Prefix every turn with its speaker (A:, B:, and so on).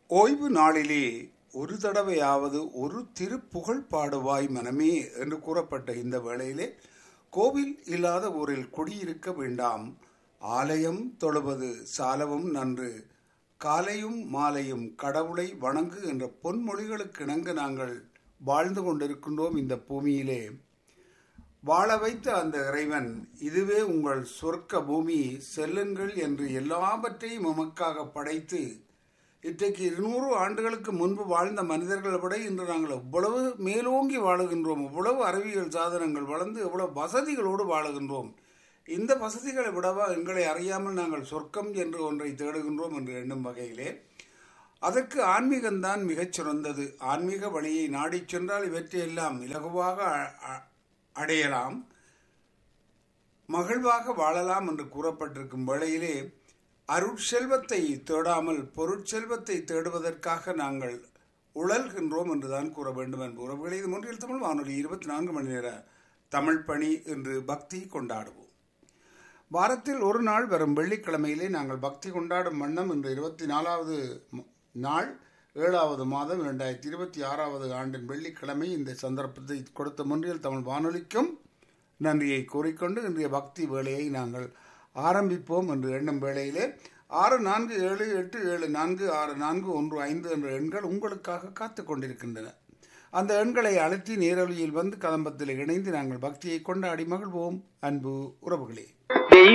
A: ஓய்வு நாளிலே ஒரு தடவையாவது ஒரு திருப்புகழ் பாடுவாய் மனமே என்று கூறப்பட்ட இந்த வேளையிலே கோவில் இல்லாத ஊரில் குடியிருக்க வேண்டாம் ஆலயம் தொழுவது சாலவும் நன்று காலையும் மாலையும் கடவுளை வணங்கு என்ற பொன்மொழிகளுக்கு இணங்க நாங்கள் வாழ்ந்து கொண்டிருக்கின்றோம் இந்த பூமியிலே வாழ வைத்த அந்த இறைவன் இதுவே உங்கள் சொர்க்க பூமி செல்லுங்கள் என்று எல்லாவற்றையும் உமக்காக படைத்து இன்றைக்கு இருநூறு ஆண்டுகளுக்கு முன்பு வாழ்ந்த மனிதர்களை விட இன்று நாங்கள் எவ்வளவு மேலோங்கி வாழுகின்றோம் இவ்வளவு அறிவியல் சாதனங்கள் வளர்ந்து எவ்வளவு வசதிகளோடு வாழுகின்றோம் இந்த வசதிகளை விடவா எங்களை அறியாமல் நாங்கள் சொர்க்கம் என்று ஒன்றை தேடுகின்றோம் என்று எண்ணும் வகையிலே அதற்கு ஆன்மீகம்தான் மிகச் சிறந்தது ஆன்மீக வழியை நாடிச் சென்றால் இவற்றையெல்லாம் இலகுவாக அடையலாம் மகிழ்வாக வாழலாம் என்று கூறப்பட்டிருக்கும் வேளையிலே அருட்செல்வத்தை தேடாமல் பொருட்செல்வத்தை தேடுவதற்காக நாங்கள் உழல்கின்றோம் என்றுதான் கூற வேண்டும் என்பது உறவுகளை இது மூன்றில் தமிழ் வானொலி இருபத்தி நான்கு மணி நேர தமிழ் பணி என்று பக்தி கொண்டாடுவோம் வாரத்தில் ஒரு நாள் வரும் வெள்ளிக்கிழமையிலே நாங்கள் பக்தி கொண்டாடும் வண்ணம் இன்று இருபத்தி நாலாவது நாள் ஏழாவது மாதம் இரண்டாயிரத்தி இருபத்தி ஆறாவது ஆண்டின் வெள்ளிக்கிழமை இந்த சந்தர்ப்பத்தை கொடுத்த முன்றியல் தமிழ் வானொலிக்கும் நன்றியை கூறிக்கொண்டு இன்றைய பக்தி வேலையை நாங்கள் ஆரம்பிப்போம் என்று எண்ணும் வேளையிலே ஆறு நான்கு ஏழு எட்டு ஏழு நான்கு ஆறு நான்கு ஒன்று ஐந்து என்ற எண்கள் உங்களுக்காக காத்து கொண்டிருக்கின்றன அந்த எண்களை அழுத்தி நேரொலியில் வந்து கதம்பத்தில் இணைந்து நாங்கள் பக்தியை கொண்டாடி மகிழ்வோம் அன்பு உறவுகளே